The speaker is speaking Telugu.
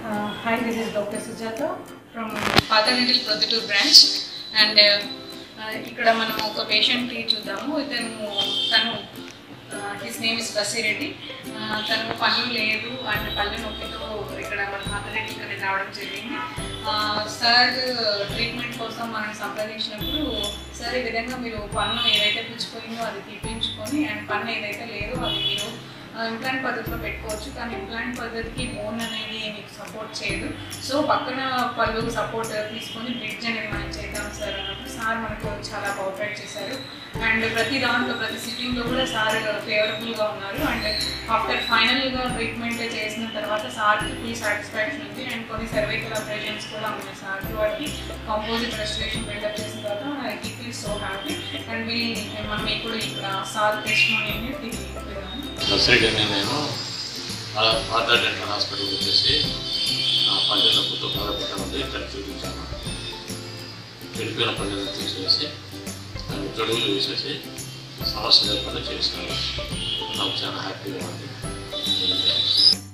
Uh, hi, this is Dr. Sujata. From పాతనిటిల్ ప్రొద్దుటూర్ బ్రాంచ్ అండ్ ఇక్కడ మనం ఒక పేషెంట్ని చూద్దాము ఇతను తను హిస్ నేమ్ ఇస్ బసిరెడ్డి తను పళ్ళు లేదు అండ్ పళ్ళు నొప్పితో ఇక్కడ మన పాతరెడ్డి ఇక్కడ రావడం జరిగింది సార్ ట్రీట్మెంట్ కోసం మనం సంప్రదించినప్పుడు సార్ ఈ విధంగా మీరు పన్ను ఏదైతే పుచ్చిపోయిందో అది తీపించుకొని అండ్ పన్ను ఏదైతే లేదో అది మీరు ఇంప్లాంట్ పద్ధతిలో పెట్టుకోవచ్చు కానీ ఇంప్లాంట్ పద్ధతికి బోన్ అనేది మీకు సపోర్ట్ చేయదు సో పక్కన పళ్ళు సపోర్ట్ తీసుకొని బ్రిడ్జ్ అనేది మనం చేద్దాం సార్ అన్నప్పుడు సార్ మనకు చాలా కోఆపరేట్ చేశారు అండ్ ప్రతి దాంట్లో ప్రతి సిట్టింగ్లో కూడా సార్ ఫేవరబుల్గా ఉన్నారు అండ్ ఆఫ్టర్ ఫైనల్గా ట్రీట్మెంట్ చేసిన తర్వాత సార్కి ఫుల్ సాటిస్ఫాక్షన్ ఉంది అండ్ కొన్ని సర్వైకల్ ఆపరేషన్స్ కూడా ఉన్నాయి సార్కి వాటికి కాంపోజిట్ రెస్టరేషన్ బిల్డప్ చేసిన తర్వాత I feel so happy and we మనం ఇప్పుడు ఇక్కడ సార్ టెస్ట్మోనీ తీసుకున్నాము నర్సరీ నేను ఆధార్ డెంటల్ హాస్పిటల్ వచ్చేసి నా పంట నొప్పితో బాధపడటం ఉంది ఇక్కడ చూపించాను చెడిపోయిన పండుగ తీసేసి దాన్ని తొడుగులు వేసేసి సమస్య లేకుండా చేశాను నాకు చాలా హ్యాపీగా ఉంది